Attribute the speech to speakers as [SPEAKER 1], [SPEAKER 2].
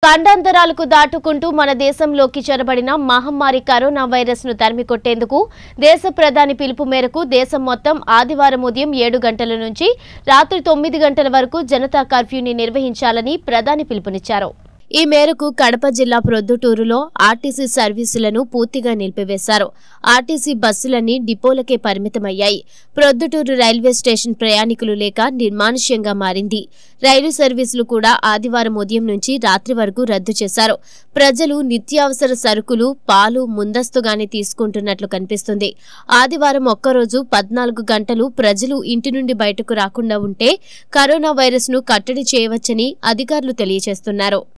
[SPEAKER 1] ఖండాంతరాలకు దాటుకుంటూ మన దేశంలోకి చొరబడిన మహమ్మారి కరోనా వైరస్ ను తరిమికొట్టేందుకు దేశ ప్రధాని పిలుపు మేరకు దేశం మొత్తం ఆదివారం ఉదయం ఏడు గంటల నుంచి రాత్రి తొమ్మిది గంటల వరకు జనతా కర్ఫ్యూని నిర్వహించాలని ప్రధాని పిలుపునిచ్చారు ఈ మేరకు కడప జిల్లా ప్రొద్దుటూరులో ఆర్టీసీ సర్వీసులను పూర్తిగా నిలిపివేశారు ఆర్టీసీ బస్సులన్నీ డిపోలకే పరిమితమయ్యాయి ప్రొద్దుటూరు రైల్వే స్టేషన్ ప్రయాణికులు లేక నిర్మానుష్యంగా మారింది రైలు సర్వీసులు కూడా ఆదివారం ఉదయం నుంచి రాత్రి వరకు రద్దు చేశారు ప్రజలు నిత్యావసర సరుకులు పాలు ముందస్తుగానే తీసుకుంటున్నట్లు కనిపిస్తుంది ఆదివారం ఒక్కరోజు పద్నాలుగు గంటలు ప్రజలు ఇంటి నుండి బయటకు రాకుండా ఉంటే కరోనా వైరస్ ను కట్టడి చేయవచ్చని అధికారులు తెలియజేస్తున్నారు